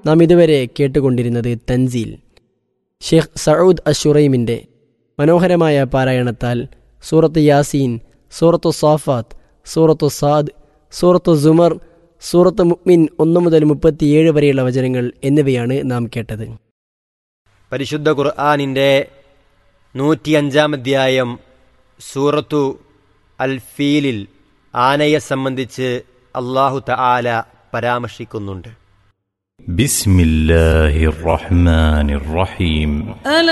നാം ഇതുവരെ കേട്ടുകൊണ്ടിരുന്നത് തൻസീൽ ഷെയ്ഖ് സഊദ് അഷുറൈമിൻ്റെ മനോഹരമായ പാരായണത്താൽ സൂറത്ത് യാസീൻ സൂറത്തു സാഫാത്ത് സൂറത്തു സാദ് സൂറത്തു സുമർ സൂറത്ത് മുഅ്മിൻ ഒന്ന് മുതൽ മുപ്പത്തിയേഴ് വരെയുള്ള വചനങ്ങൾ എന്നിവയാണ് നാം കേട്ടത് പരിശുദ്ധ ഖുർആാനിൻ്റെ നൂറ്റിയഞ്ചാം അധ്യായം സൂറത്തു അൽ ഫീലിൽ ആനയെ സംബന്ധിച്ച് അള്ളാഹു തആല പരാമർശിക്കുന്നുണ്ട് بسم الله الرحمن الرحيم